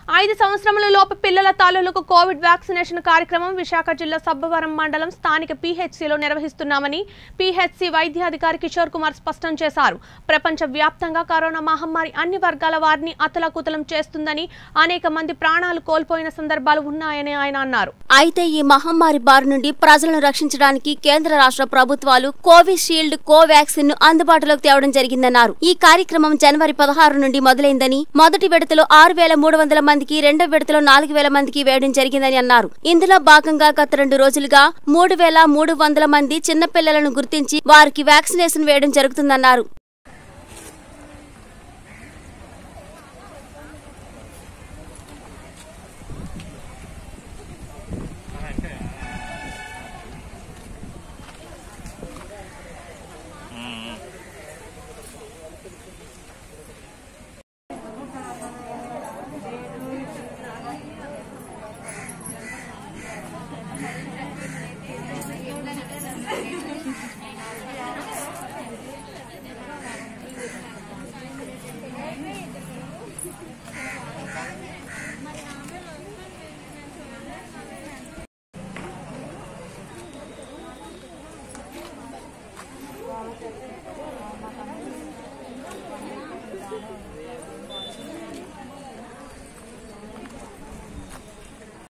ఐదు సంవత్సరముల లోపు పిల్లల తల్లులకు కోవిడ్ వ్యాక్సినేషన్ కార్యక్రమం విశాఖ జిల్లా సబ్బవరం మండలం స్థానిక పీహెచ్సిలో నిర్వహిస్తున్నామని పీహెచ్సి వైద్యాధికారి కిషోర్ కుమార్ స్పష్టం చేశారు ప్రపంచ వ్యాప్తంగా కరోనా మహమ్మారి అన్ని వర్గాల వారిని అతలాకుతలం చేస్తుందని అనేక మంది ప్రాణాలు కోల్పోయిన సందర్భాలు ఉన్నాయని ఆయన అన్నారు అయితే ఈ మహమ్మారి బారి నుండి ప్రజలను రక్షించడానికి కేంద్ర రాష్ట్ర ప్రభుత్వాలు కోవిషీల్డ్ కోవాక్సిన్ ను అందుబాటులోకి తేవడం జరిగిందన్నారు ఈ కార్యక్రమం జనవరి పదహారు నుండి మొదలైందని మొదటి విడతలో ఆరు వేల మూడు వందల మందికి రెండో విడతలో నాలుగు వేల మందికి వేయడం జరిగిందని అన్నారు ఇందులో భాగంగా గత రెండు రోజులుగా మూడు వేల మూడు వందల మంది చిన్నపిల్లలను గుర్తించి వారికి వ్యాక్సినేషన్ వేయడం జరుగుతుందన్నారు